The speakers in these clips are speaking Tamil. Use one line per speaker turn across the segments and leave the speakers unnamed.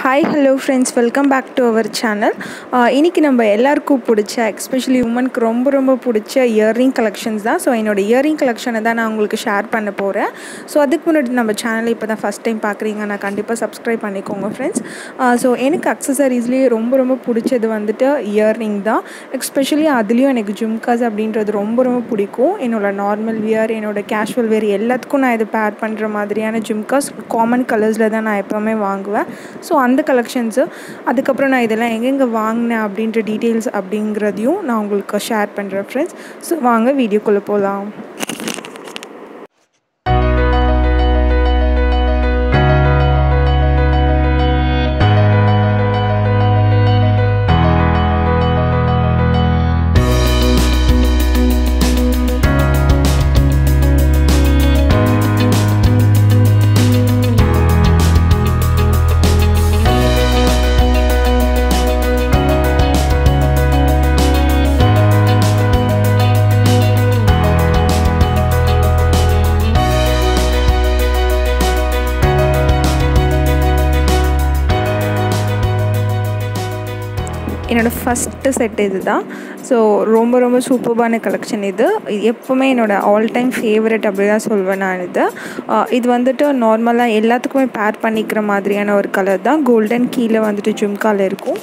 hi hello friends welcome back to our channel இன்றைக்கி நம்ம எல்லாருக்கும் பிடிச்ச எக்ஸ்பெஷலி உமனுக்கு ரொம்ப ரொம்ப பிடிச்ச இயரிங் கலெக்ஷன்ஸ் தான் ஸோ என்னோடய இயரிங் கலெக்ஷனை தான் நான் உங்களுக்கு ஷேர் பண்ண போகிறேன் ஸோ அதுக்கு முன்னாடி நம்ம சேனலை இப்போ தான் ஃபஸ்ட் டைம் பார்க்குறீங்க நான் கண்டிப்பாக சப்ஸ்கிரைப் பண்ணிக்கோங்க ஃப்ரெண்ட்ஸ் ஸோ எனக்கு அக்சசரிஸ்லேயே ரொம்ப ரொம்ப பிடிச்சது வந்துட்டு இயரிங் தான் எக்ஸ்பெஷலி அதுலேயும் எனக்கு ஜும்காஸ் அப்படின்றது ரொம்ப ரொம்ப பிடிக்கும் என்னோடய நார்மல் வியர் என்னோடய கேஷுவல் வியர் எல்லாத்துக்கும் நான் இது பேர் பண்ணுற மாதிரியான ஜும்காஸ் காமன் கலர்ஸில் தான் நான் எப்போவுமே வாங்குவேன் ஸோ அந்த கலெக்ஷன்ஸு அதுக்கப்புறம் நான் இதெல்லாம் எங்கெங்கே வாங்கினேன் அப்படின்ற டீட்டெயில்ஸ் அப்படிங்கிறதையும் நான் உங்களுக்கு ஷேர் பண்ணுறேன் ஃப்ரெண்ட்ஸ் ஸோ வாங்க வீடியோக்குள்ளே போகலாம் என்னோடய ஃபஸ்ட்டு செட் இது தான் ஸோ ரொம்ப ரொம்ப சூப்பர்பான கலெக்ஷன் இது எப்போவுமே என்னோடய ஆல் டைம் ஃபேவரட் அப்படி தான் சொல்வேன் நான் இது இது வந்துட்டு நார்மலாக எல்லாத்துக்குமே பேர் பண்ணிக்கிற மாதிரியான ஒரு கலர் தான் கோல்டன் கீழே வந்துட்டு ஜும்காவில் இருக்கும்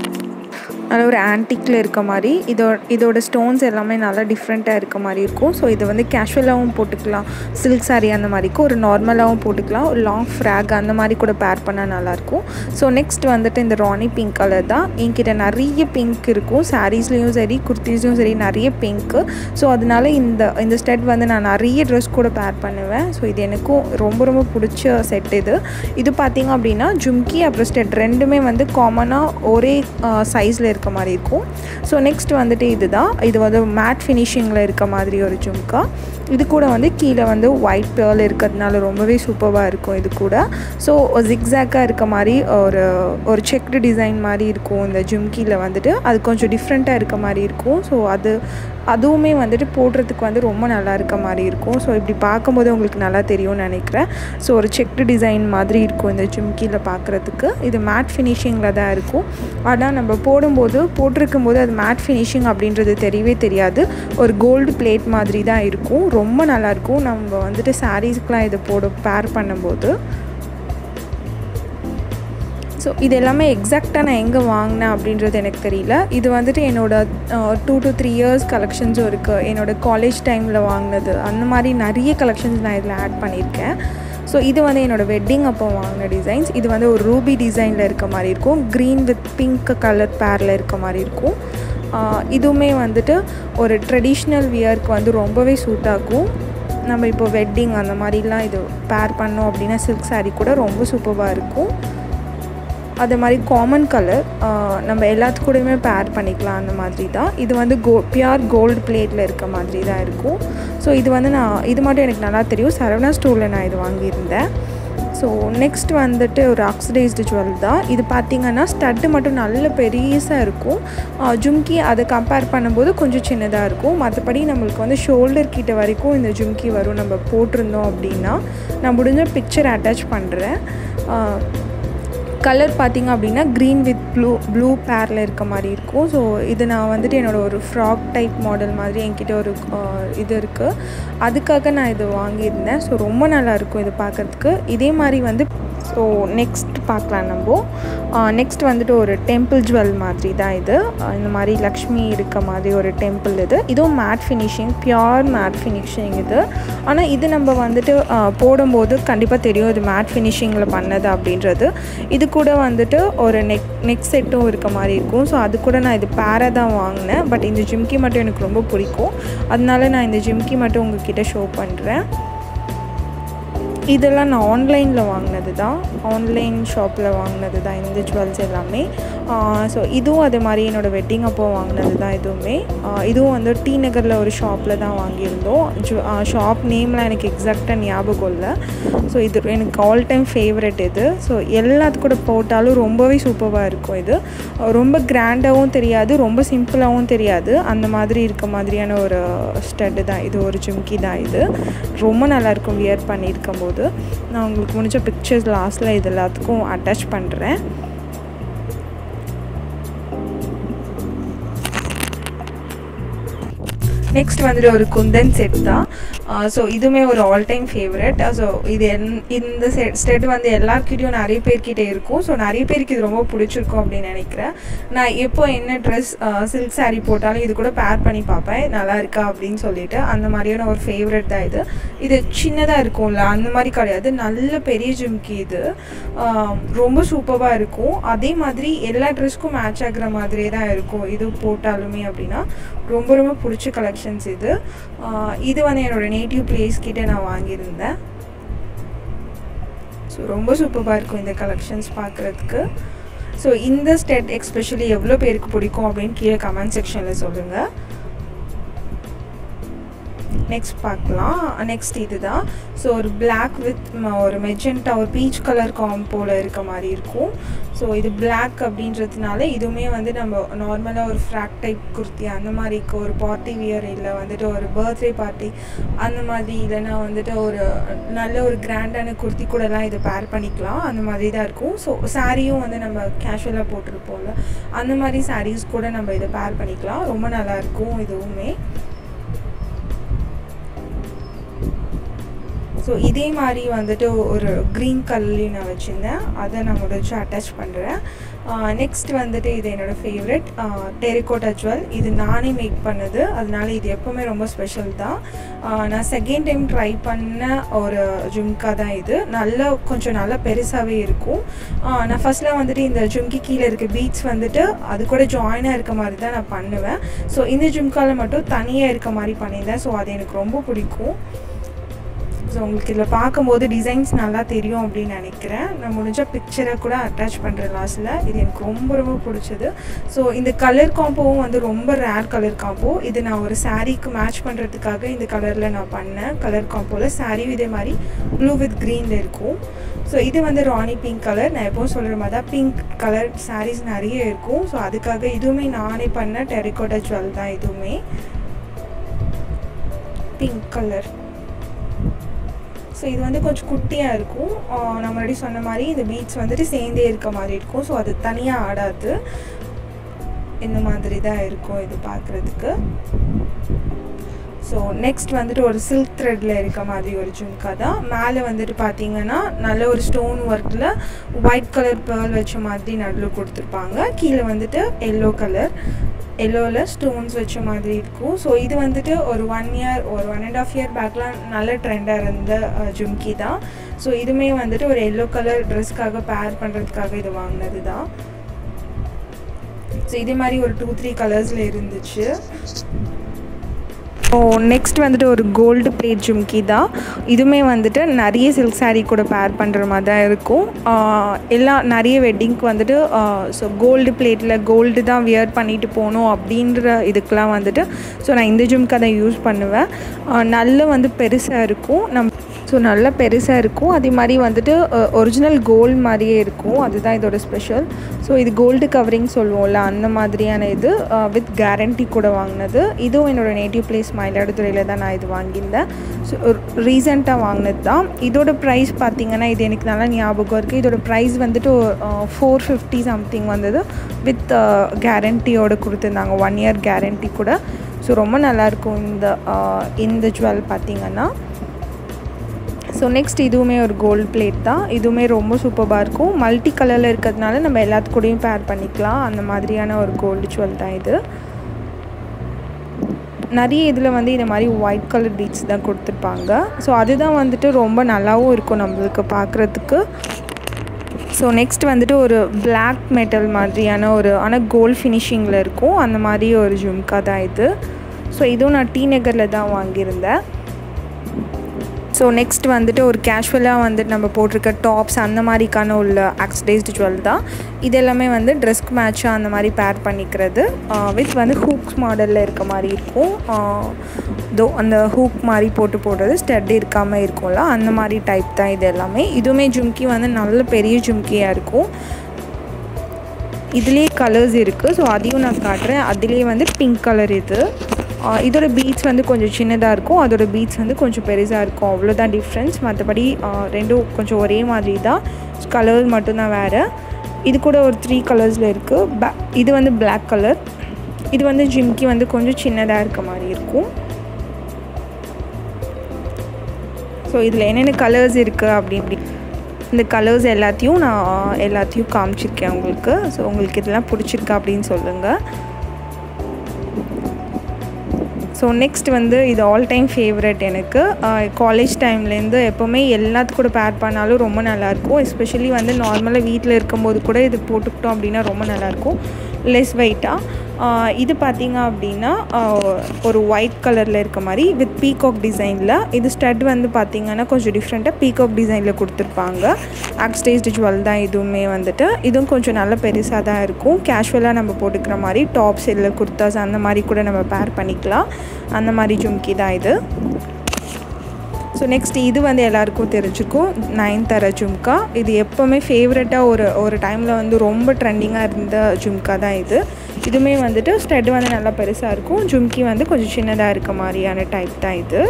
நல்ல ஒரு ஆன்டிக்கில் இருக்க மாதிரி இதோ இதோட ஸ்டோன்ஸ் எல்லாமே நல்லா டிஃப்ரெண்ட்டாக இருக்க மாதிரி இருக்கும் ஸோ இதை வந்து கேஷுவலாகவும் போட்டுக்கலாம் சில்க் சாரீ அந்த மாதிரிக்கும் ஒரு நார்மலாகவும் போட்டுக்கலாம் ஒரு லாங் ஃப்ராக் அந்த மாதிரி கூட பேர் பண்ணால் நல்லாயிருக்கும் ஸோ நெக்ஸ்ட் வந்துட்டு இந்த ராணி பிங்க் கலர் தான் என்கிட்ட நிறைய பிங்க் இருக்கும் சாரீஸ்லேயும் சரி குர்த்திஸ்லையும் சரி நிறைய பிங்க்கு ஸோ அதனால இந்த இந்த ஸ்டெட் வந்து நான் நிறைய ட்ரெஸ் கூட பேர் பண்ணுவேன் ஸோ இது எனக்கும் ரொம்ப ரொம்ப பிடிச்ச செட் இது இது பார்த்திங்க அப்படின்னா ஜும்கி அப்புறம் ஸ்டெட் ரெண்டுமே வந்து காமனாக ஒரே சைஸில் இருக்க இருக்க மாதிரி இருக்கும் ஸோ நெக்ஸ்ட் வந்துட்டு இது தான் இது வந்து மேட் ஃபினிஷிங்கில் இருக்க மாதிரி ஒரு ஜும்கா இது கூட வந்து கீழே வந்து ஒயிட் பேர்ல் இருக்கிறதுனால ரொம்பவே சூப்பராக இருக்கும் இது கூட ஸோ ஜிக்ஸாக்காக இருக்க மாதிரி ஒரு ஒரு செக்டு டிசைன் மாதிரி இருக்கும் இந்த ஜும்கியில் வந்துட்டு அது கொஞ்சம் டிஃப்ரெண்ட்டாக இருக்க மாதிரி இருக்கும் ஸோ அது அதுவுமே வந்துட்டு போடுறதுக்கு வந்து ரொம்ப நல்லா இருக்க மாதிரி இருக்கும் ஸோ இப்படி பார்க்கும்போது உங்களுக்கு நல்லா தெரியும்னு நினைக்கிறேன் ஸோ ஒரு செக்டு டிசைன் மாதிரி இருக்கும் இந்த ஜும்கியில் பார்க்குறதுக்கு இது மேட் ஃபினிஷிங்கில் தான் இருக்கும் ஆனால் நம்ம போடும்போது போட்டிருக்கும் போது அது மேட் ஃபினிஷிங் அப்படின்றது தெரியவே தெரியாது ஒரு கோல்டு பிளேட் மாதிரி தான் இருக்கும் ரொம்ப நல்லாயிருக்கும் நம்ம வந்துட்டு சாரீஸ்க்கெலாம் இதை போட பேர் பண்ணும்போது ஸோ இது எல்லாமே எக்ஸாக்டாக நான் எங்கே வாங்கினேன் அப்படின்றது எனக்கு தெரியல இது வந்துட்டு என்னோடய டூ டு த்ரீ இயர்ஸ் கலெக்ஷன்ஸும் இருக்குது என்னோடய காலேஜ் டைமில் வாங்கினது அந்த மாதிரி நிறைய கலெக்ஷன்ஸ் நான் இதில் ஆட் பண்ணியிருக்கேன் ஸோ இது வந்து என்னோடய வெட்டிங் அப்போ வாங்கின டிசைன்ஸ் இது வந்து ஒரு ரூபி டிசைனில் இருக்க மாதிரி இருக்கும் க்ரீன் வித் பிங்க் கலர் பேரில் இருக்க மாதிரி இருக்கும் இதுவுமே வந்துட்டு ஒரு ட்ரெடிஷ்னல் வியருக்கு வந்து ரொம்பவே சூட் ஆகும் நம்ம இப்போ வெட்டிங் அந்த மாதிரிலாம் இது பேர் பண்ணோம் அப்படின்னா சில்க் சாரீ கூட ரொம்ப சூப்பராக இருக்கும் அது மாதிரி காமன் கலர் நம்ம எல்லாத்துக்கூடையுமே பேர் பண்ணிக்கலாம் அந்த மாதிரி தான் இது வந்து கோ பியூர் கோல்டு பிளேட்டில் இருக்க மாதிரி தான் இருக்கும் ஸோ இது வந்து நான் இது மட்டும் எனக்கு நல்லா தெரியும் சரவணா ஸ்டோரில் நான் இது வாங்கியிருந்தேன் ஸோ நெக்ஸ்ட் வந்துட்டு ஒரு ஆக்சிடைஸ்டு ஜுவல் தான் இது பார்த்திங்கன்னா ஸ்டட்டு மட்டும் நல்ல பெரியஸாக இருக்கும் ஜும்கி அதை கம்பேர் பண்ணும்போது கொஞ்சம் சின்னதாக இருக்கும் மற்றபடி நம்மளுக்கு வந்து ஷோல்டர் கிட்ட வரைக்கும் இந்த ஜும்கி வரும் நம்ம போட்டிருந்தோம் அப்படின்னா நான் முடிஞ்ச பிக்சர் அட்டாச் பண்ணுறேன் கலர் பார்த்திங்க அப்படின்னா க்ரீன் வித் ப்ளூ ப்ளூ பேரில் இருக்க மாதிரி இருக்கும் ஸோ இது நான் வந்துட்டு என்னோடய ஒரு ஃப்ராக் டைப் மாடல் மாதிரி என்கிட்ட ஒரு இது இருக்குது அதுக்காக நான் இது வாங்கியிருந்தேன் ஸோ ரொம்ப நல்லாயிருக்கும் இது பார்க்குறதுக்கு இதே மாதிரி வந்து ஸோ நெக்ஸ்ட் பார்க்கலாம் நம்ம நெக்ஸ்ட் வந்துட்டு ஒரு டெம்பிள் ஜுவல் மாதிரி தான் இது இந்த மாதிரி லக்ஷ்மி இருக்க மாதிரி ஒரு டெம்பிள் இது இதுவும் matte finishing pure matte finishing இது ஆனால் இது நம்ம வந்துட்டு போடும்போது கண்டிப்பாக தெரியும் இது மேட் ஃபினிஷிங்கில் பண்ணது அப்படின்றது இது கூட வந்துட்டு ஒரு நெக் நெக் செட்டும் இருக்க மாதிரி இருக்கும் ஸோ அது கூட நான் இது பேராக தான் வாங்கினேன் பட் இந்த ஜிம்கி மட்டும் எனக்கு ரொம்ப பிடிக்கும் அதனால நான் இந்த ஜிம்கி மட்டும் உங்ககிட்ட ஷோ பண்ணுறேன் இதெல்லாம் நான் ஆன்லைனில் வாங்கினது தான் ஆன்லைன் ஷாப்பில் வாங்கினது தான் இந்த ஜுவல்ஸ் எல்லாமே ஸோ இதுவும் அதே மாதிரி என்னோடய வெட்டிங் அப்போ வாங்கினது தான் இதுவுமே இதுவும் வந்து டி நகரில் ஒரு ஷாப்பில் தான் வாங்கியிருந்தோம் ஜு ஷாப் நேம்லாம் எனக்கு எக்ஸாக்டாக ஞாபகம் இல்லை ஸோ இது எனக்கு ஆல் டைம் ஃபேவரட் இது ஸோ எல்லாத்து கூட போட்டாலும் ரொம்பவே சூப்பராக இருக்கும் இது ரொம்ப கிராண்டாகவும் தெரியாது ரொம்ப சிம்பிளாகவும் தெரியாது அந்த மாதிரி இருக்க மாதிரியான ஒரு ஸ்டட்டு தான் இது ஒரு ஜும்கி தான் இது ரொம்ப நல்லாயிருக்கும் வியர் பண்ணியிருக்கும் போது போகுது நான் உங்களுக்கு முடிஞ்ச பிக்சர்ஸ் லாஸ்ட்டில் இது எல்லாத்துக்கும் அட்டாச் பண்ணுறேன் நெக்ஸ்ட் வந்துட்டு ஒரு குந்தன் செட் தான் ஸோ இதுவுமே ஒரு ஆல் டைம் ஃபேவரட் ஸோ இது என் இந்த செட் செட் வந்து எல்லாருக்கிட்டையும் நிறைய பேர்கிட்ட இருக்கும் ஸோ நிறைய பேருக்கு இது ரொம்ப பிடிச்சிருக்கும் அப்படின்னு நினைக்கிறேன் நான் எப்போ என்ன ட்ரெஸ் சில்க் சாரீ போட்டாலும் இது கூட பேர் பண்ணி பார்ப்பேன் நல்லா இருக்கா அப்படின்னு சொல்லிட்டு அந்த மாதிரியான ஒரு ஃபேவரட் தான் இது இது சின்னதாக இருக்கும்ல அந்த மாதிரி கிடையாது நல்ல பெரிய ஜிம்கி இது ரொம்ப சூப்பராக இருக்கும் அதே மாதிரி எல்லா ட்ரெஸ்க்கும் மேட்ச் ஆகுற மாதிரியே தான் இருக்கும் இது போட்டாலுமே அப்படின்னா ரொம்ப ரொம்ப பிடிச்ச கலெக்ஷன்ஸ் இது இது வந்து என்னோடய நேட்டிவ் பிளேஸ் கிட்டே நான் வாங்கியிருந்தேன் ஸோ ரொம்ப சூப்பராக இருக்கும் இந்த கலெக்ஷன்ஸ் பார்க்குறதுக்கு ஸோ இந்த ஸ்டெட் எக்ஸ்பெஷலி எவ்வளோ பேருக்கு பிடிக்கும் அப்படின்னு கீழே கமெண்ட் செக்ஷனில் சொல்லுங்கள் நெக்ஸ்ட் பார்க்கலாம் நெக்ஸ்ட் இது தான் ஸோ ஒரு பிளாக் வித் ஒரு மெஜெண்டா ஒரு பீச் கலர் காம்போவில் இருக்க மாதிரி இருக்கும் ஸோ இது பிளாக் அப்படின்றதுனால இதுவுமே வந்து நம்ம நார்மலாக ஒரு ஃப்ராக் டைப் குர்த்தி அந்த மாதிரிக்கு ஒரு பார்ட்டி வியர் இல்லை வந்துட்டு ஒரு பர்த்டே பார்ட்டி அந்த மாதிரி இல்லைன்னா வந்துட்டு ஒரு நல்ல ஒரு கிராண்டான குர்த்தி கூடலாம் இதை பேர் பண்ணிக்கலாம் அந்த மாதிரி தான் இருக்கும் ஸோ சாரியும் வந்து நம்ம கேஷுவலாக போட்டிருப்போம்ல அந்த மாதிரி சாரீஸ் கூட நம்ம இதை பேர் பண்ணிக்கலாம் ரொம்ப நல்லாயிருக்கும் இதுவுமே ஸோ இதே மாதிரி வந்துட்டு ஒரு க்ரீன் கலர்லேயும் நான் வச்சுருந்தேன் அதை நான் முடிச்சு அட்டாச் பண்ணுறேன் நெக்ஸ்ட் வந்துட்டு இது என்னோடய ஃபேவரெட் டெரிகோட்டா ஜுவல் இது நானே மேக் பண்ணது அதனால இது எப்போவுமே ரொம்ப ஸ்பெஷல் தான் நான் செகண்ட் டைம் ட்ரை பண்ண ஒரு ஜும்கா தான் இது நல்ல கொஞ்சம் நல்லா பெருசாகவே இருக்கும் நான் ஃபஸ்ட்டில் வந்துட்டு இந்த ஜும்கி கீழே இருக்க பீட்ஸ் வந்துட்டு அது கூட ஜாயினாக இருக்க மாதிரி தான் நான் பண்ணுவேன் ஸோ இந்த ஜும்காவில் மட்டும் தனியாக இருக்க மாதிரி பண்ணியிருந்தேன் ஸோ அது எனக்கு ரொம்ப பிடிக்கும் ஸோ உங்களுக்கு இதில் பார்க்கும்போது டிசைன்ஸ் நல்லா தெரியும் அப்படின்னு நினைக்கிறேன் நான் முடிஞ்ச பிக்சரை கூட அட்டாச் பண்ணுறேன் லாஸ்ட்டில் இது எனக்கு ரொம்ப ரொம்ப பிடிச்சது ஸோ இந்த கலர் காம்போவும் வந்து ரொம்ப ரேர் கலர் காம்போ இது நான் ஒரு சாரீக்கு மேட்ச் பண்ணுறதுக்காக இந்த கலரில் நான் பண்ணேன் கலர் காம்போவில் சாரியும் இதே மாதிரி ப்ளூ வித் க்ரீனில் இருக்கும் ஸோ இது வந்து ராணி பிங்க் கலர் நான் எப்போவும் சொல்கிற மாதிரி தான் பிங்க் கலர் சாரீஸ் நிறைய இருக்கும் ஸோ அதுக்காக இதுவுமே நானே பண்ண டெரிகோட்டா ஜுவல் தான் இதுவுமே பிங்க் கலர் ஸோ இது வந்து கொஞ்சம் குட்டியாக இருக்கும் நான் முன்னாடி சொன்ன மாதிரி இந்த பீட்ஸ் வந்துட்டு சேர்ந்தே இருக்க மாதிரி இருக்கும் ஸோ அது தனியாக ஆடாது இந்த மாதிரி தான் இருக்கும் இது பார்க்குறதுக்கு ஸோ நெக்ஸ்ட் வந்துட்டு ஒரு சில்க் த்ரெட்டில் இருக்க மாதிரி ஒரு ஜும்கா தான் மேலே வந்துட்டு பார்த்தீங்கன்னா நல்ல ஒரு ஸ்டோன் ஒர்க்கில் ஒயிட் கலர் பேர்ல் வச்ச மாதிரி நடுவில் கொடுத்துருப்பாங்க கீழே வந்துட்டு எல்லோ கலர் எல்லோவில் ஸ்டோன்ஸ் வச்ச மாதிரி இருக்கும் ஸோ இது வந்துட்டு ஒரு ஒன் இயர் ஒரு ஒன் அண்ட் ஆஃப் இயர் பேக்லாம் நல்ல ட்ரெண்டாக இருந்த ஜும்கி தான் ஸோ இதுவுமே வந்துட்டு ஒரு எல்லோ கலர் ட்ரெஸ்க்காக பேர் பண்ணுறதுக்காக இது வாங்கினது தான் ஸோ இதே மாதிரி ஒரு டூ த்ரீ கலர்ஸில் இருந்துச்சு ஸோ நெக்ஸ்ட் வந்துட்டு ஒரு கோல்டு பிளேட் ஜும்கி தான் இதுவுமே வந்துட்டு நிறைய சில்க் சாரீ கூட பேர் பண்ணுற மாதிரி தான் இருக்கும் எல்லாம் நிறைய வெட்டிங்க்கு வந்துட்டு ஸோ கோல்டு பிளேட்டில் கோல்டு தான் வியர் பண்ணிட்டு போகணும் அப்படின்ற இதுக்கெலாம் வந்துட்டு ஸோ நான் இந்த ஜும்கா தான் யூஸ் பண்ணுவேன் நல்ல வந்து பெருசாக இருக்கும் நம் ஸோ நல்லா பெருசாக இருக்கும் அதே மாதிரி வந்துட்டு ஒரிஜினல் கோல்டு மாதிரியே இருக்கும் அதுதான் இதோட ஸ்பெஷல் ஸோ இது கோல்டு கவரிங் சொல்லுவோம்ல அந்த மாதிரியான இது வித் கேரண்டி கூட வாங்கினது இதுவும் என்னோடய நேட்டிவ் பிளேஸ் மயிலாடுதுறையில் தான் நான் இது வாங்கியிருந்தேன் ஸோ ரீசெண்டாக வாங்கினது தான் இதோட ப்ரைஸ் பார்த்திங்கன்னா இது எனக்கு நல்லா ஞாபகம் இருக்குது இதோட ப்ரைஸ் வந்துட்டு ஃபோர் ஃபிஃப்டி சம்திங் வந்தது வித் கேரண்டியோட கொடுத்துருந்தாங்க ஒன் இயர் கேரண்டி கூட ஸோ ரொம்ப நல்லாயிருக்கும் இந்த இந்த ஜுவல் பார்த்திங்கன்னா ஸோ நெக்ஸ்ட் இதுவுமே ஒரு கோல்டு பிளேட் தான் இதுவுமே ரொம்ப சூப்பராக இருக்கும் மல்டி கலரில் இருக்கிறதுனால நம்ம எல்லாத்துக்கூடையும் பேர் பண்ணிக்கலாம் அந்த மாதிரியான ஒரு கோல்டு ஜுவல் தான் இது நிறைய இதில் வந்து இந்த மாதிரி ஒயிட் கலர் பீட்ஸ் தான் கொடுத்துருப்பாங்க ஸோ அதுதான் வந்துட்டு ரொம்ப நல்லாவும் இருக்கும் நம்மளுக்கு பார்க்குறதுக்கு ஸோ நெக்ஸ்ட் வந்துட்டு ஒரு பிளாக் மெட்டல் மாதிரியான ஒரு ஆனால் கோல்ட் ஃபினிஷிங்கில் இருக்கும் அந்த மாதிரி ஒரு ஜும்கா தான் இது ஸோ இதுவும் நான் டி நகரில் தான் வாங்கியிருந்தேன் ஸோ நெக்ஸ்ட் வந்துட்டு ஒரு கேஷுவலாக வந்துட்டு நம்ம போட்டிருக்க டாப்ஸ் அந்த மாதிரிக்கான உள்ள ஆக்சிடைஸ்டு ஜுவல் தான் இது எல்லாமே வந்து ட்ரெஸ்க்கு மேட்சாக அந்த மாதிரி பேர் பண்ணிக்கிறது வித் வந்து ஹூக்ஸ் மாடலில் இருக்க மாதிரி இருக்கும் தோ அந்த ஹூக் மாதிரி போட்டு போடுறது ஸ்டட் இருக்காமல் இருக்கும்ல அந்த மாதிரி டைப் தான் இது எல்லாமே இதுவுமே ஜும்கி வந்து நல்ல பெரிய ஜும்கியாக இருக்கும் இதுலேயே கலர்ஸ் இருக்குது ஸோ அதையும் நான் காட்டுறேன் அதுலேயே வந்து பிங்க் கலர் இது ஆஹ் இதோட பீட்ஸ் வந்து கொஞ்சம் சின்னதாக இருக்கும் அதோட பீட்ஸ் வந்து கொஞ்சம் பெருசாக இருக்கும் அவ்வளோதான் டிஃப்ரென்ஸ் மற்றபடி ரெண்டும் கொஞ்சம் ஒரே மாதிரி தான் கலர் மட்டும்தான் வேறு இது கூட ஒரு த்ரீ கலர்ஸில் இருக்குது ப இது வந்து Black கலர் இது வந்து ஜிம்கி வந்து கொஞ்சம் சின்னதாக இருக்க மாதிரி இருக்கும் ஸோ இதில் என்னென்ன கலர்ஸ் இருக்குது அப்படி இப்படி இந்த கலர்ஸ் எல்லாத்தையும் நான் எல்லாத்தையும் காமிச்சிருக்கேன் உங்களுக்கு ஸோ உங்களுக்கு இதெல்லாம் பிடிச்சிருக்கா அப்படின்னு சொல்லுங்கள் ஸோ நெக்ஸ்ட் வந்து இது ஆல் டைம் ஃபேவரட் எனக்கு காலேஜ் டைம்லேருந்து எப்போவுமே எல்லாத்து கூட பேர் பண்ணாலும் ரொம்ப நல்லாயிருக்கும் எஸ்பெஷலி வந்து நார்மலாக வீட்டில் இருக்கும்போது கூட இது போட்டுக்கிட்டோம் அப்படின்னா ரொம்ப நல்லாயிருக்கும் லெஸ் வெயிட்டாக இது பார்த்தீங்க அப்படின்னா ஆஹ், ஒரு ஒயிட் கலரில் இருக்க மாதிரி வித் பீகாக் டிசைனில் இது ஸ்டட் வந்து பார்த்தீங்கன்னா கொஞ்சம் டிஃப்ரெண்ட்டாக பீகாக் டிசைனில் கொடுத்துருப்பாங்க ஆக்ஸ்டேஜ் ஜுவல் தான் இதுவுமே வந்துட்டு இதுவும் கொஞ்சம் நல்ல பெருசாக தான் இருக்கும் கேஷுவலாக நம்ம போட்டுக்கிற மாதிரி டாப்ஸ் இல்லை குர்தாஸ் அந்த மாதிரி கூட நம்ம பேர் பண்ணிக்கலாம் அந்த மாதிரி ஜும்கி தான் இது ஸோ நெக்ஸ்ட் இது வந்து எல்லாருக்கும் தெரிஞ்சிருக்கும் நைன் தர ஜும்கா இது எப்போவுமே ஃபேவரட்டாக ஒரு ஒரு டைமில் வந்து ரொம்ப ட்ரெண்டிங்காக இருந்த ஜும்கா தான் இது இதுவுமே வந்துட்டு ஸ்டெட் வந்து நல்லா பெருசாக இருக்கும் ஜும்கி வந்து கொஞ்சம் சின்னதாக இருக்க மாதிரியான டைப் தான் இது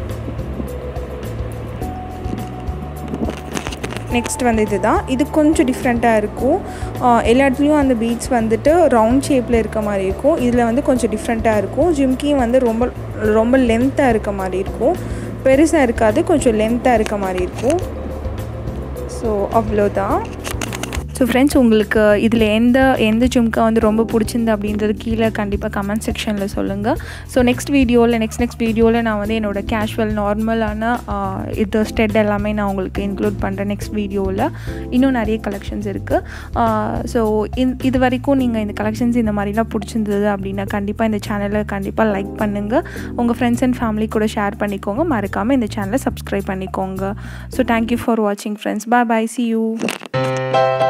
நெக்ஸ்ட் வந்து இதுதான் இது கொஞ்சம் டிஃப்ரெண்ட்டாக இருக்கும் ஆஹ் எல்லா இடத்துலையும் அந்த பீட்ஸ் வந்துட்டு ரவுண்ட் ஷேப்பில் இருக்க மாதிரி இருக்கும் இதில் வந்து கொஞ்சம் டிஃப்ரெண்ட்டாக இருக்கும் ஜிம்கியும் வந்து ரொம்ப ரொம்ப லென்த்தாக இருக்க மாதிரி இருக்கும் பெருசாக இருக்காது கொஞ்சம் லென்த்தாக இருக்க மாதிரி இருக்கும் ஸோ அவ்வளோதான் ஸோ ஃப்ரெண்ட்ஸ் உங்களுக்கு இதில் எந்த எந்த ஜும்கா வந்து ரொம்ப பிடிச்சிருந்து அப்படின்றது கீழே கண்டிப்பாக கமெண்ட் செக்ஷனில் சொல்லுங்கள் ஸோ நெக்ஸ்ட் வீடியோவில் நெக்ஸ்ட் நெக்ஸ்ட் வீடியோவில் நான் வந்து என்னோட கேஷுவல் நார்மலான இது ஸ்டெட் எல்லாமே நான் உங்களுக்கு இன்க்ளூட் பண்ணுறேன் நெக்ஸ்ட் வீடியோவில் இன்னும் நிறைய கலெக்ஷன்ஸ் இருக்குது ஸோ இது வரைக்கும் நீங்கள் இந்த கலெக்ஷன்ஸ் இந்த மாதிரிலாம் பிடிச்சிருந்தது அப்படின்னா கண்டிப்பாக இந்த சேனலை கண்டிப்பாக லைக் பண்ணுங்கள் உங்கள் ஃப்ரெண்ட்ஸ் அண்ட் ஃபேமிலி கூட ஷேர் பண்ணிக்கோங்க மறக்காமல் இந்த சேனலை சப்ஸ்கிரைப் பண்ணிக்கோங்க ஸோ தேங்க்யூ ஃபார் வாட்சிங் friends bye bye see you